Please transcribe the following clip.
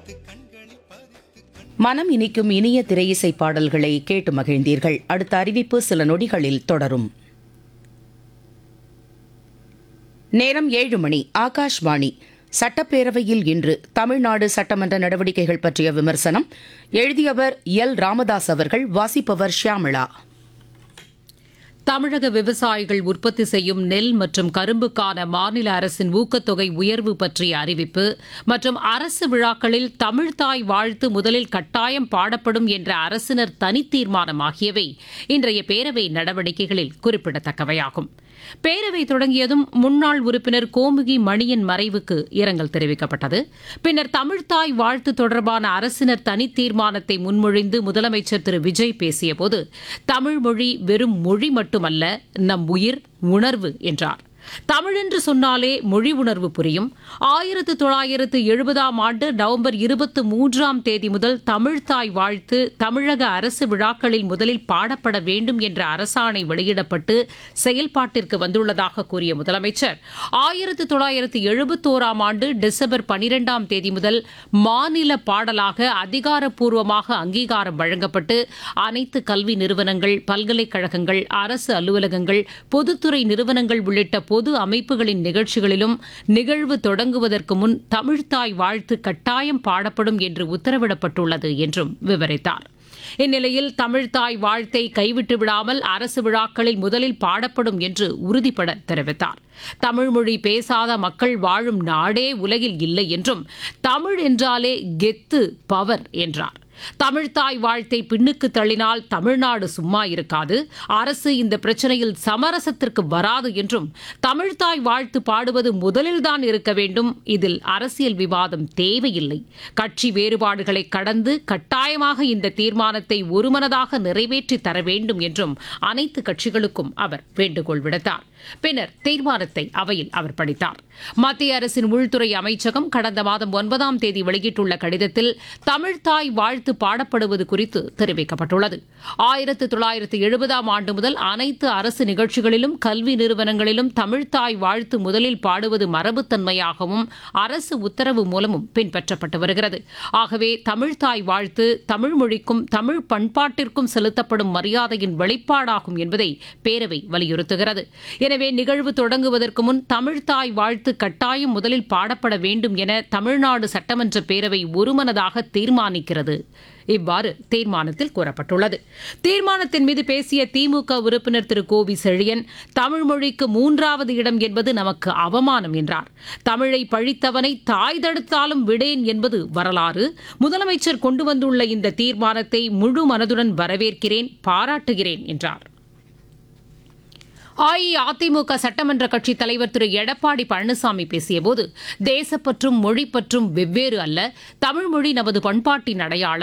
மனம் இனிக்கும் இனிய திரையிசை பாடல்களை கேட்டு மகிழ்ந்தீர்கள் அடுத்த அறிவிப்பு சில நொடிகளில் தொடரும் நேரம் ஏழு மணி ஆகாஷ்வாணி சட்டப்பேரவையில் இன்று தமிழ்நாடு சட்டமன்ற நடவடிக்கைகள் பற்றிய விமர்சனம் எழுதியவர் எல் ராமதாஸ் அவர்கள் வாசிப்பவர் ஷியாமிளா தமிழக விவசாயிகள் உற்பத்தி செய்யும் நெல் மற்றும் கரும்புக்கான மாநில அரசின் ஊக்கத்தொகை உயர்வு பற்றிய அறிவிப்பு மற்றும் அரசு விழாக்களில் தமிழ்தாய் வாழ்த்து முதலில் கட்டாயம் பாடப்படும் என்ற அரசினர் தனித்தீர்மானம் ஆகியவை இன்றைய பேரவை நடவடிக்கைகளில் குறிப்பிடத்தக்கவையாகும் பேரவை தொடங்கியதும் முன்னாள் உறுப்பினர் கோமுகி மணியன் மறைவுக்கு இரங்கல் தெரிவிக்கப்பட்டது பின்னர் தமிழ்தாய் வாழ்த்து தொடர்பான அரசினர் தனி தீர்மானத்தை முன்மொழிந்து முதலமைச்சர் திரு விஜய் பேசியபோது தமிழ் மொழி வெறும் மொழி மட்டுமல்ல நம் உயிர் உணர்வு என்றார் தமிழ் என்று சொன்னாலே மொழி உணர்வு புரியும் ஆயிரத்து தொள்ளாயிரத்து எழுபதாம் ஆண்டு நவம்பர் இருபத்தி மூன்றாம் தேதி முதல் தமிழ்தாய் வாழ்த்து தமிழக அரசு விழாக்களில் முதலில் பாடப்பட வேண்டும் என்ற அரசாணை வெளியிடப்பட்டு செயல்பாட்டிற்கு வந்துள்ளதாக கூறிய முதலமைச்சர் ஆயிரத்து தொள்ளாயிரத்து எழுபத்தோராம் ஆண்டு டிசம்பர் பனிரெண்டாம் தேதி முதல் மாநில பாடலாக அதிகாரப்பூர்வமாக அங்கீகாரம் வழங்கப்பட்டு அனைத்து கல்வி நிறுவனங்கள் பல்கலைக்கழகங்கள் அரசு அலுவலகங்கள் பொதுத்துறை நிறுவனங்கள் உள்ளிட்ட பொது அமைப்புகளின் நிகழ்ச்சிகளிலும் நிகழ்வு தொடங்குவதற்கு முன் தமிழ்தாய் வாழ்த்து கட்டாயம் பாடப்படும் என்று உத்தரவிடப்பட்டுள்ளது என்றும் விவரித்தார் இந்நிலையில் தமிழ்தாய் வாழ்த்தை கைவிட்டு விடாமல் அரசு விழாக்களில் முதலில் பாடப்படும் என்று உறுதிபட தெரிவித்தார் தமிழ் மொழி பேசாத மக்கள் வாழும் நாடே உலகில் இல்லை என்றும் தமிழ் என்றாலே கெத்து பவர் என்றார் தமிழ்தாய் வாழ்த்தை பின்னுக்கு தள்ளினால் தமிழ்நாடு சும்மா இருக்காது அரசு இந்த பிரச்சனையில் சமரசத்திற்கு வராது என்றும் தமிழ்தாய் வாழ்த்து பாடுவது முதலில்தான் இருக்க வேண்டும் இதில் அரசியல் விவாதம் தேவையில்லை கட்சி வேறுபாடுகளை கடந்து கட்டாயமாக இந்த தீர்மானத்தை ஒருமனதாக நிறைவேற்றி தர வேண்டும் என்றும் அனைத்து கட்சிகளுக்கும் அவர் வேண்டுகோள் விடுத்தார் பின்னர் தீர்மானத்தை அவையில் அவர் படித்தார் மத்திய அரசின் உள்துறை அமைச்சகம் கடந்த மாதம் ஒன்பதாம் தேதி வெளியிட்டுள்ள கடிதத்தில் தமிழ்தாய் வாழ்த்து பாடப்படுவது குறித்து தெரிவிக்கப்பட்டுள்ளது ஆயிரத்து தொள்ளாயிரத்து எழுபதாம் ஆண்டு முதல் அனைத்து அரசு நிகழ்ச்சிகளிலும் கல்வி நிறுவனங்களிலும் தமிழ்தாய் வாழ்த்து முதலில் பாடுவது மரபுத்தன்மையாகவும் அரசு உத்தரவு மூலமும் பின்பற்றப்பட்டு வருகிறது ஆகவே தமிழ்தாய் வாழ்த்து தமிழ் மொழிக்கும் தமிழ் பண்பாட்டிற்கும் செலுத்தப்படும் மரியாதையின் வெளிப்பாடாகும் என்பதை பேரவை வலியுறுத்துகிறது எனவே நிகழ்வு தொடங்குவதற்கு முன் தமிழ்தாய் வாழ்த்து கட்டாயம் முதலில் பாடப்பட வேண்டும் என தமிழ்நாடு சட்டமன்ற பேரவை ஒருமனதாக தீர்மானிக்கிறது இவ்வாறு தீர்மானத்தில் கூறப்பட்டுள்ளது தீர்மானத்தின் மீது பேசிய திமுக உறுப்பினர் திரு கோவி செழியன் தமிழ் மொழிக்கு மூன்றாவது இடம் என்பது நமக்கு அவமானம் என்றார் தமிழை பழித்தவனை தாய் தடுத்தாலும் விடேன் என்பது வரலாறு முதலமைச்சர் கொண்டு வந்துள்ள இந்த தீர்மானத்தை முழு மனதுடன் வரவேற்கிறேன் பாராட்டுகிறேன் என்றார் அஇஅதிமுக சட்டமன்ற கட்சித் தலைவர் திரு எடப்பாடி பழனிசாமி பேசியபோது தேசப்பற்றும் மொழிப்பற்றும் வெவ்வேறு அல்ல தமிழ்மொழி நமது பண்பாட்டின் அடையாளம்